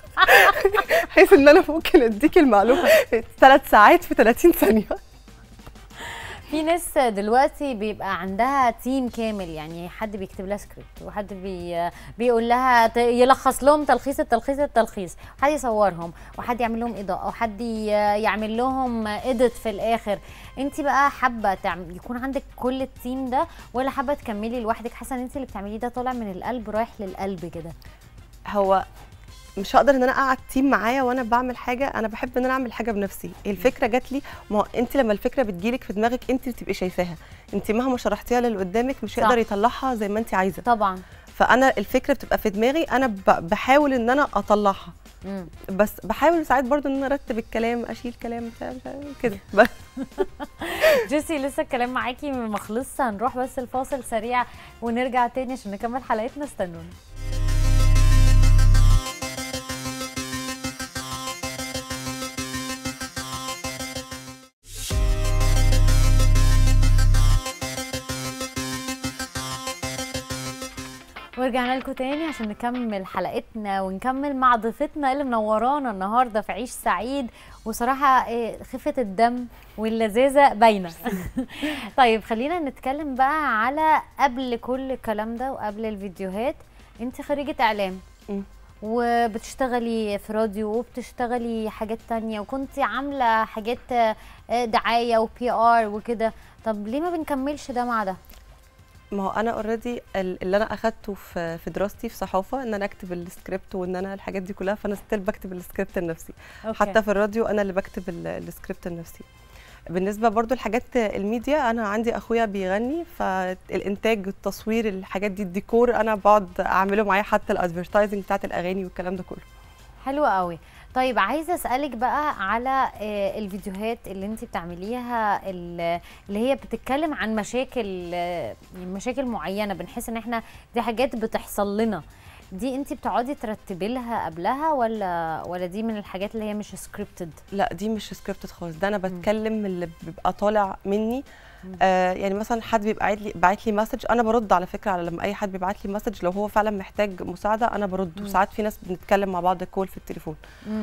بحيث ان انا ممكن اديكي المعلومه ثلاث ساعات في 30 ثانيه في ناس دلوقتي بيبقى عندها تيم كامل يعني حد بيكتب لها سكريبت وحد بي بيقول لها ت- يلخص لهم تلخيص التلخيص التلخيص حد يصورهم وحد يعمل لهم اضاءه وحد ي- يعمل لهم اديت في الاخر انت بقى حابه تعمل يكون عندك كل التيم ده ولا حابه تكملي لوحدك حاسه ان انت اللي بتعمليه ده طالع من القلب رايح للقلب كده هو مش هقدر ان انا اقعد تيم معايا وانا بعمل حاجه انا بحب ان انا اعمل حاجه بنفسي الفكره جات لي ما هو انت لما الفكره بتجيلك في دماغك انت بتبقي شايفاها انت مهما شرحتيها للي قدامك مش صح. هيقدر يطلعها زي ما انت عايزه طبعا فانا الفكره بتبقى في دماغي انا ب- بحاول ان انا اطلعها مم. بس بحاول ساعات برضو ان انا ارتب الكلام اشيل كلام بتاع مش عارف كده بس جيسي لسه الكلام معاكي ما خلصش هنروح بس الفاصل سريع ونرجع تاني عشان نكمل حلقتنا استنونا ورجعنا لكم تاني عشان نكمل حلقتنا ونكمل مع ضيفتنا اللي منورانا النهارده في عيش سعيد وصراحه إيه، خفه الدم واللذاذه باينه طيب خلينا نتكلم بقى على قبل كل الكلام ده وقبل الفيديوهات انت خريجه اعلام مم. وبتشتغلي في راديو وبتشتغلي حاجات تانية وكنت عاملة حاجات آه، دعاية وبي ار وكده طب ليه ما بنكملش ده مع ده؟ ما هو انا اوريدي اللي انا اخدته في في دراستي في صحافه ان انا اكتب السكريبت وان انا الحاجات دي كلها فانا ستيل بكتب السكريبت النفسي أوكي. حتى في الراديو انا اللي بكتب ال- السكريبت النفسي بالنسبه برضو لحاجات الميديا انا عندي اخويا بيغني فالانتاج التصوير الحاجات دي الديكور انا بقعد اعمله معايا حتى الادفرتايزنج بتاعت الاغاني والكلام ده كله حلو قوي طيب عايزه اسالك بقى على آه، الفيديوهات اللي انت بتعمليها ال- اللي هي بتتكلم عن مشاكل آه، مشاكل معينه بنحس ان احنا دي حاجات بتحصل لنا دي انت بتقعدي ترتبي لها قبلها ولا ولا دي من الحاجات اللي هي مش سكريبتد لا دي مش سكريبتد خالص ده انا بتكلم من اللي بيبقى طالع مني آه يعني مثلا حد بيبقى باعت لي باعت لي مسج انا برد على فكره على لما اي حد بيبعت لي مسج لو هو فعلا محتاج مساعده انا برد وساعات في ناس بنتكلم مع بعض كول في التليفون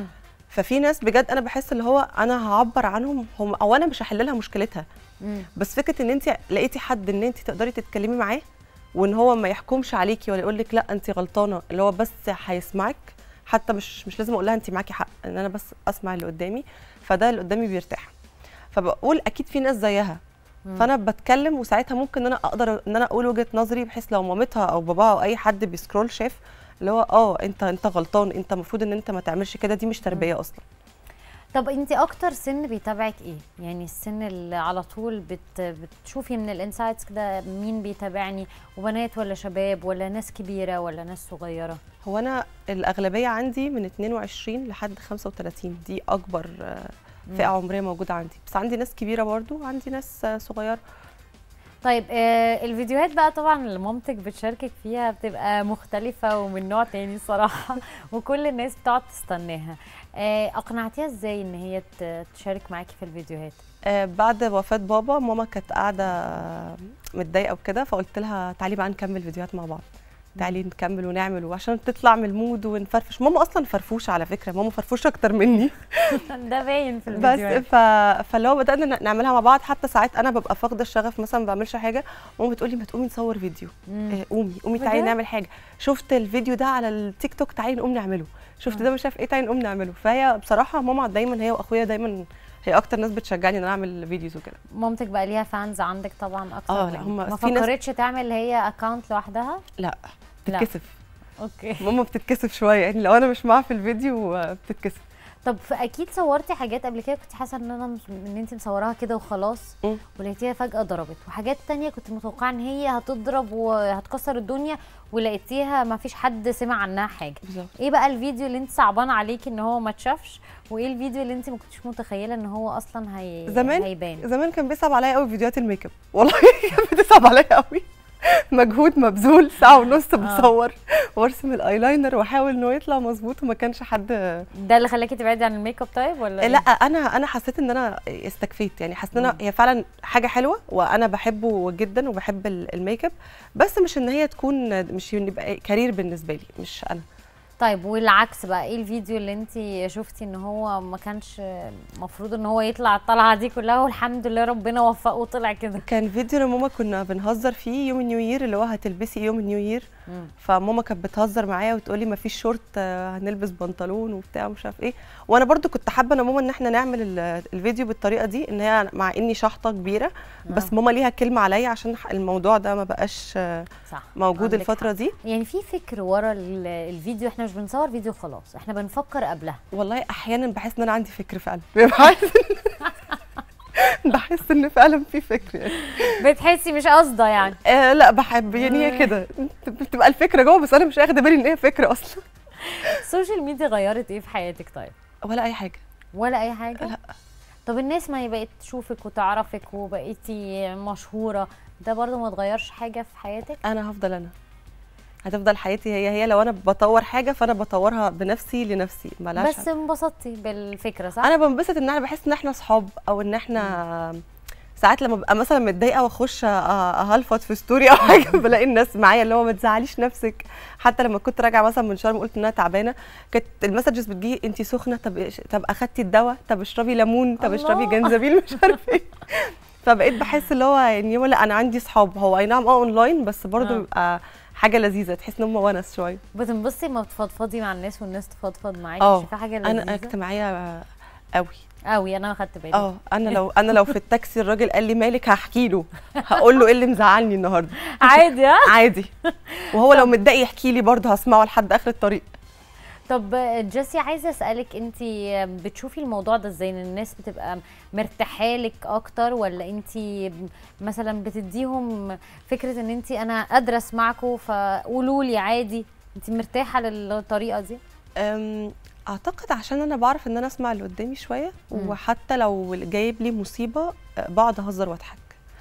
ففي ناس بجد انا بحس اللي هو انا هعبر عنهم هم او انا مش هحل لها مشكلتها بس فكره ان انت لقيتي حد ان انت تقدري تتكلمي معاه وان هو ما يحكمش عليكي ولا يقول لك لا انت غلطانه اللي هو بس هيسمعك حتى مش مش لازم اقول لها انت معاكي حق ان انا بس اسمع اللي قدامي فده اللي قدامي بيرتاح فبقول اكيد في ناس زيها فانا بتكلم وساعتها ممكن ان انا اقدر ان انا اقول وجهه نظري بحيث لو مامتها او باباها او اي حد بيسكرول شاف اللي هو اه انت انت غلطان انت المفروض ان انت ما تعملش كده دي مش تربيه اصلا طب انت اكتر سن بيتابعك ايه يعني السن اللي على طول بت بتشوفي من الانسايتس كده مين بيتابعني وبنات ولا شباب ولا ناس كبيره ولا ناس صغيره هو انا الاغلبيه عندي من 22 لحد 35 دي اكبر آه، فئه عمريه موجوده عندي بس عندي ناس كبيره برضو وعندي ناس آه، صغيره طيب آه الفيديوهات بقى طبعا اللي مامتك بتشاركك فيها بتبقى مختلفة ومن نوع تاني صراحة وكل الناس بتقعد تستناها آه اقنعتيها ازاي ان هي ت- تشارك معاكي في الفيديوهات آه، بعد وفاه بابا ماما كانت قاعده متضايقه وكده فقلت لها تعالي بقى نكمل فيديوهات مع بعض تعالي نكمل ونعمل وعشان تطلع من المود ونفرفش ماما اصلا فرفوشه على فكره ماما فرفوشه اكتر مني ده باين في بس الفيديوهات ف... فاللي هو بدانا ن- نعملها مع بعض حتى ساعات انا ببقى فاقده الشغف مثلا ما بعملش حاجه ماما بتقولي ما تقومي نصور فيديو مم. آه، قومي قومي تعالي بجد؟ نعمل حاجه شفت الفيديو ده على التيك توك تعالي نقوم نعمله شفت آه. ده مش عارف ايه تعالي نقوم نعمله فهي بصراحه ماما دايما هي واخويا دايما هي اكتر ناس بتشجعني ان انا اعمل فيديوز وكده مامتك بقى ليها فانز عندك طبعا اكتر آه، لا، منك. هم ما في ناس- فكرتش تعمل هي اكونت لوحدها لا لا. بتتكسف اوكي ماما بتتكسف شويه يعني لو انا مش معاها في الفيديو آه، بتتكسف طب اكيد صورتي حاجات قبل كده كنت حاسه ان انا مش ان انت مصوراها كده وخلاص مم. ولقيتيها فجاه ضربت وحاجات تانية كنت متوقعه ان هي هتضرب وهتكسر الدنيا ولقيتيها ما فيش حد سمع عنها حاجه بالظبط ايه بقى الفيديو اللي انت صعبان عليكي ان هو ما اتشافش وايه الفيديو اللي انت ما كنتش متخيله ان هو اصلا هي زمان؟ هيبان زمان كان بيصعب عليا قوي فيديوهات الميك اب والله كانت بتصعب عليا قوي مجهود مبذول ساعه ونص بصور وارسم الايلاينر واحاول انه يطلع مظبوط وما كانش حد ده اللي خلاكي تبعدي عن الميك اب طيب ولا لا إيه؟ انا انا حسيت ان انا استكفيت يعني حسيت ان أنا- هي فعلا حاجه حلوه وانا بحبه جدا وبحب ال- الميك اب بس مش ان هي تكون مش يبقى كارير بالنسبه لي مش انا طيب والعكس بقى ايه الفيديو اللي انت شفتي ان هو ما كانش المفروض ان هو يطلع الطلعه دي كلها والحمد لله ربنا وفقه وطلع كده كان فيديو انا ماما كنا بنهزر فيه يوم النيو يير اللي هو هتلبسي إيه يوم النيو يير مم. فماما كانت بتهزر معايا وتقولي ما فيش شورت آه، هنلبس بنطلون وبتاع ومش عارف ايه وانا برضو كنت حابه انا ماما ان احنا نعمل ال- الفيديو بالطريقه دي ان هي مع اني شحطه كبيره بس آه. ماما ليها كلمه عليا عشان الموضوع ده ما بقاش آه، صح موجود عندك الفتره حق. دي يعني في فكر ورا ال- الفيديو احنا مش بنصور فيديو خلاص احنا بنفكر قبلها والله احيانا بحس ان انا عندي فكر فعلا بحس بحس ان فعلا في فكر يعني بتحسي مش قصده يعني آه لا بحب يعني هي كده بتبقى الفكره جوه بس انا مش واخده بالي ان هي فكره اصلا السوشيال ميديا غيرت ايه في حياتك طيب ولا اي حاجه ولا اي حاجه لا. طب الناس ما هي بقت تشوفك وتعرفك وبقيتي مشهوره ده برضو ما تغيرش حاجه في حياتك انا هفضل انا هتفضل حياتي هي هي لو انا بطور حاجه فانا بطورها بنفسي لنفسي ملهاش بس انبسطتي بالفكره صح انا بنبسط ان انا بحس ان احنا صحاب او ان احنا ساعات لما ببقى مثلا متضايقه واخش أ- اهلفط في ستوري او حاجه بلاقي الناس معايا اللي هو ما تزعليش نفسك حتى لما كنت راجعه مثلا من شرم قلت ان انا تعبانه كانت المسجز بتجي انت سخنه طب إيش- طب اخدتي الدواء طب اشربي ليمون طب اشربي الله. جنزبيل مش عارفه ايه فبقيت بحس اللي هو يعني ولا انا عندي صحاب هو اي نعم اه اونلاين بس برضه آه. بيبقى حاجه لذيذه تحس ان هم ونس شويه بتنبسطي ما بتفضفضي مع الناس والناس تفضفض معاكي اه شايفاها حاجه انا لذيذه اجتماعيه قوي قوي انا خدت بالي اه انا لو انا لو في التاكسي الراجل قال لي مالك هحكي له هقول له ايه اللي مزعلني النهارده عادي ها عادي وهو لو متضايق يحكي لي برضه هسمعه لحد اخر الطريق طب جيسي عايزه اسالك انت بتشوفي الموضوع ده ازاي ان الناس بتبقى مرتاحه لك اكتر ولا انت مثلا بتديهم فكره ان انت انا قادره اسمعكم فقولوا لي عادي انت مرتاحه للطريقه دي أم، اعتقد عشان انا بعرف ان انا اسمع اللي قدامي شويه مم. وحتى لو جايب لي مصيبه أه، بقعد اهزر واضحك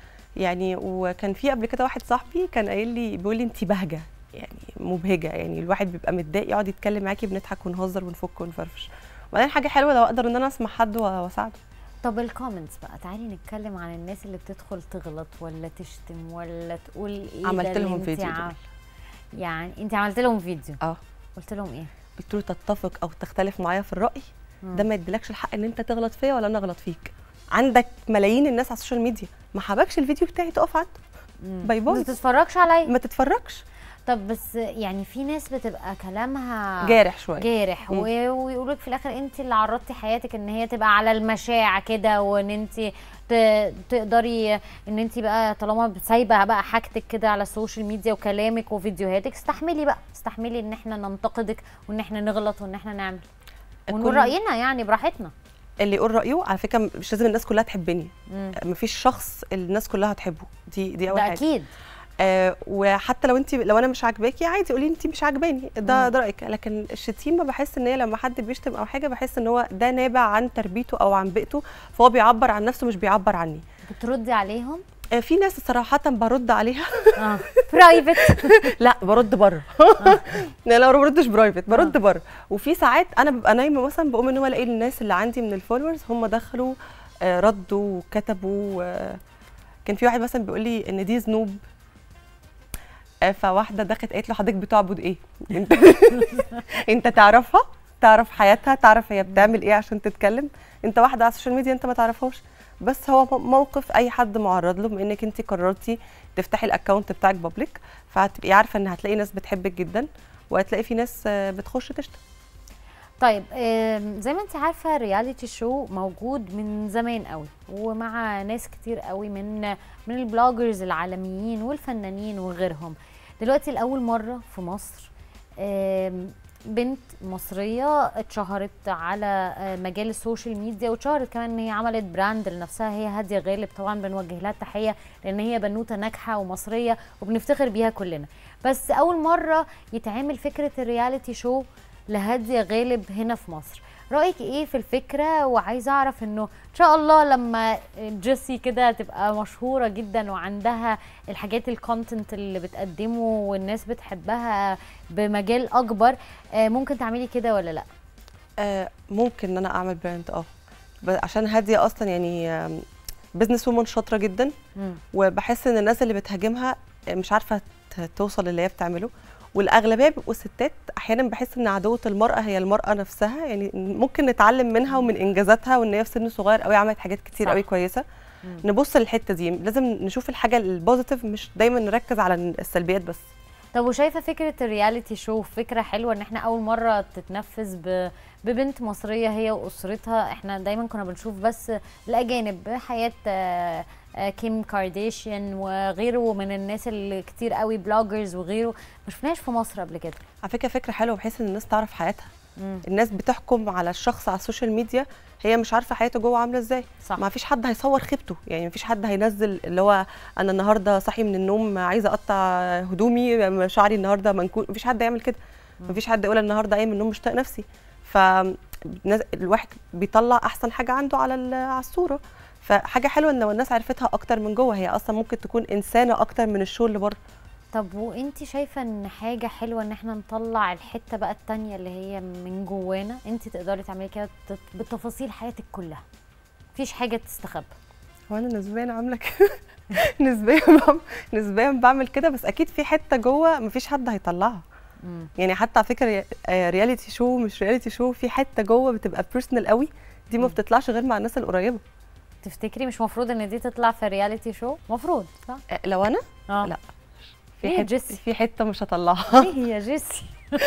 يعني وكان في قبل كده واحد صاحبي كان قايل لي بيقول لي انت بهجه يعني مبهجه يعني الواحد بيبقى متضايق يقعد يتكلم معاكي بنضحك ونهزر ونفك ونفرفش وبعدين حاجه حلوه لو اقدر ان انا اسمع حد و- واساعده طب الكومنتس بقى تعالي نتكلم عن الناس اللي بتدخل تغلط ولا تشتم ولا تقول ايه ده عملت اللي لهم انت فيديو عم- دول. يعني انت عملت لهم فيديو اه قلت لهم ايه قلت له تتفق او تختلف معايا في الراي ده ما يديلكش الحق ان انت تغلط فيا ولا انا اغلط فيك عندك ملايين الناس على السوشيال ميديا ما حبكش الفيديو بتاعي تقف عنده باي ما باي تتفرجش عليا ما تتفرجش طب بس يعني في ناس بتبقى كلامها جارح شويه جارح مم. ويقولوا لك في الاخر انت اللي عرضتي حياتك ان هي تبقى على المشاع كده وان انت ت- تقدري ان انت بقى طالما سايبه بقى حاجتك كده على السوشيال ميديا وكلامك وفيديوهاتك استحملي بقى استحملي ان احنا ننتقدك وان احنا نغلط وان احنا نعمل ونقول كل- راينا يعني براحتنا اللي يقول رايه على فكره مش لازم الناس كلها تحبني مم. مفيش شخص الناس كلها تحبه دي دي اول ده حاجه اكيد آه وحتى لو انت لو انا مش عاجباكي عادي قولي انت مش عاجباني ده مم. ده رايك لكن الشتيمه بحس ان هي لما حد بيشتم او حاجه بحس ان هو ده نابع عن تربيته او عن بيئته فهو بيعبر عن نفسه مش بيعبر عني بتردي عليهم آه في ناس صراحه برد عليها اه برايفت لا برد بره لا لا ما بردش برايفت برد بره وفي ساعات انا ببقى نايمه مثلا بقوم ان هو الاقي الناس اللي عندي من الفولورز هم دخلوا آه، ردوا وكتبوا آه، كان في واحد مثلا بيقول لي ان دي ذنوب آه، فواحده دخلت قالت له حضرتك بتعبد ايه انت انت تعرفها تعرف حياتها تعرف هي بتعمل ايه عشان تتكلم انت واحده على السوشيال ميديا انت ما تعرفهاش بس هو م- موقف اي حد معرض له بما انك انت قررتي تفتحي الاكونت بتاعك بابليك فهتبقي عارفه ان هتلاقي ناس بتحبك جدا وهتلاقي في ناس آه، بتخش تشتم طيب آم، زي ما انت عارفه الرياليتي شو موجود من زمان قوي ومع ناس كتير قوي من من البلوجرز العالميين والفنانين وغيرهم دلوقتي لاول مره في مصر آم، بنت مصريه اتشهرت على آه، مجال السوشيال ميديا واتشهرت كمان ان هي عملت براند لنفسها هي هاديه غالب طبعا بنوجه لها التحيه لان هي بنوته ناجحه ومصريه وبنفتخر بيها كلنا بس اول مره يتعمل فكره الرياليتي شو لهادية غالب هنا في مصر رأيك ايه في الفكرة وعايزة اعرف انه ان شاء الله لما جيسي كده تبقى مشهورة جدا وعندها الحاجات الكونتنت اللي بتقدمه والناس بتحبها بمجال اكبر آه، ممكن تعملي كده ولا لا آه، ممكن ان انا اعمل براند اه ب- عشان هاديه اصلا يعني بزنس وومن شاطره جدا مم. وبحس ان الناس اللي بتهاجمها مش عارفه ت- توصل للي هي بتعمله والاغلبيه بيبقوا ستات احيانا بحس ان عدوه المراه هي المراه نفسها يعني ممكن نتعلم منها ومن انجازاتها وان هي في سن صغير قوي عملت حاجات كتير صح. قوي كويسه مم. نبص للحته دي لازم نشوف الحاجه البوزيتيف مش دايما نركز على السلبيات بس طب وشايفة فكرة الرياليتي شو فكرة حلوة ان احنا اول مرة تتنفذ ب... ببنت مصرية هي واسرتها احنا دايما كنا بنشوف بس الاجانب حياة آه، آه، كيم كارديشيان وغيره من الناس اللي كتير قوي بلوجرز وغيره ما شفناش في مصر قبل كده على فكره فكره حلوه بحيث ان الناس تعرف حياتها مم. الناس بتحكم على الشخص على السوشيال ميديا هي مش عارفه حياته جوه عامله ازاي صح ما فيش حد هيصور خيبته يعني ما فيش حد هينزل اللي هو انا النهارده صاحي من النوم عايزه اقطع هدومي شعري النهارده منكوش ما فيش حد يعمل كده ما فيش حد يقول النهارده قايم من النوم مش طايق نفسي ف الناس- الواحد بيطلع احسن حاجه عنده على ال- على الصوره فحاجه حلوه ان لو الناس عرفتها اكتر من جوه هي اصلا ممكن تكون انسانه اكتر من الشو اللي بره طب وانت شايفة ان حاجة حلوة ان احنا نطلع الحتة بقى التانية اللي هي من جوانا انت تقدري تعملي كده بت- بتفاصيل حياتك كلها مفيش حاجة تستخبى هو انا نسبيا عامله كده نسبيا بعمل نسبيا بعمل كده بس اكيد في حته جوه مفيش حد هيطلعها مم. يعني حتى على فكره آه، رياليتي شو مش رياليتي شو في حته جوه بتبقى بيرسونال قوي دي ما مم. بتطلعش غير مع الناس القريبه تفتكري مش مفروض ان دي تطلع في الرياليتي شو مفروض صح آه، لو انا اه لا. ليه في يا حته جيسي؟ في حته مش هطلعها ليه يا جيسي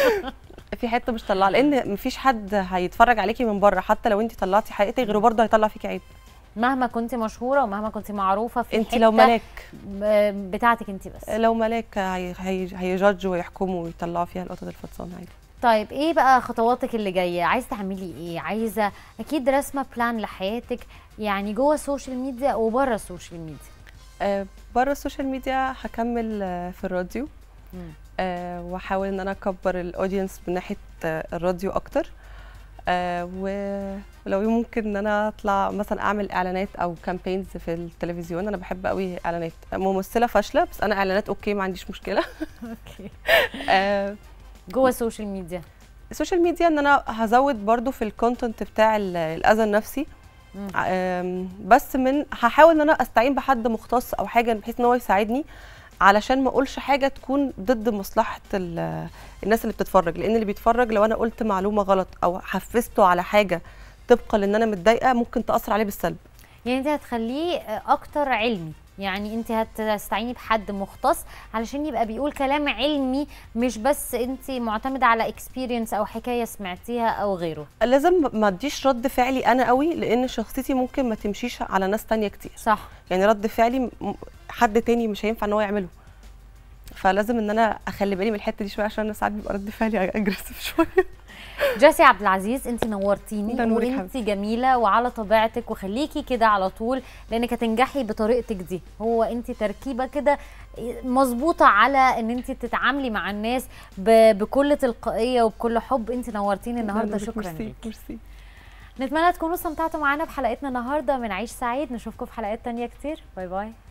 في حته مش هطلعها لان مفيش حد هيتفرج عليكي من بره حتى لو انت طلعتي حقيقتك غيره برضه هيطلع فيكي عيب مهما كنت مشهوره ومهما كنت معروفه في انت لو حتة ملاك ب- بتاعتك انت بس لو ملاك هي- هي- هيجادجوا ويحكموا ويطلعوا فيها القطط الفطسان عادي طيب ايه بقى خطواتك اللي جايه عايزه تعملي ايه عايزه اكيد رسمه بلان لحياتك يعني جوه السوشيال ميديا وبره السوشيال ميديا آه، بره السوشيال ميديا هكمل آه، في الراديو مم. آه، واحاول ان انا اكبر الاودينس من ناحيه آه، الراديو اكتر آه، و- ولو ممكن ان انا اطلع مثلا اعمل اعلانات او كامبينز في التلفزيون انا بحب قوي اعلانات ممثله فاشله بس انا اعلانات اوكي ما عنديش مشكله اوكي آه، جوه السوشيال ميديا السوشيال ميديا ان انا هزود برضو في الكونتنت بتاع ال- الاذى النفسي مم. آم، بس من هحاول ان انا استعين بحد مختص او حاجه بحيث ان هو يساعدني علشان ما اقولش حاجه تكون ضد مصلحه ال- الناس اللي بتتفرج لان اللي بيتفرج لو انا قلت معلومه غلط او حفزته على حاجه طبقا لان انا متضايقه ممكن تاثر عليه بالسلب يعني انت هتخليه اكتر علمي يعني انت هتستعيني بحد مختص علشان يبقى بيقول كلام علمي مش بس انت معتمده على اكسبيرينس او حكايه سمعتيها او غيره لازم ما اديش رد فعلي انا قوي لان شخصيتي ممكن ما تمشيش على ناس تانية كتير صح يعني رد فعلي م- حد تاني مش هينفع ان هو يعمله فلازم ان انا اخلي بالي من الحته دي شويه عشان انا ساعات بيبقى رد فعلي اجريسيف شويه جاسي عبد العزيز انت نورتيني ده نورك وانت جميله وعلى طبيعتك وخليكي كده على طول لانك هتنجحي بطريقتك دي هو انت تركيبه كده مظبوطه على ان انت تتعاملي مع الناس ب- بكل تلقائيه وبكل حب انت نورتيني النهارده ده نورك. شكرا ميرسي ليكي ميرسي نتمنى تكونوا استمتعتوا معانا بحلقتنا النهارده من عيش سعيد نشوفكم في حلقات تانية كتير باي باي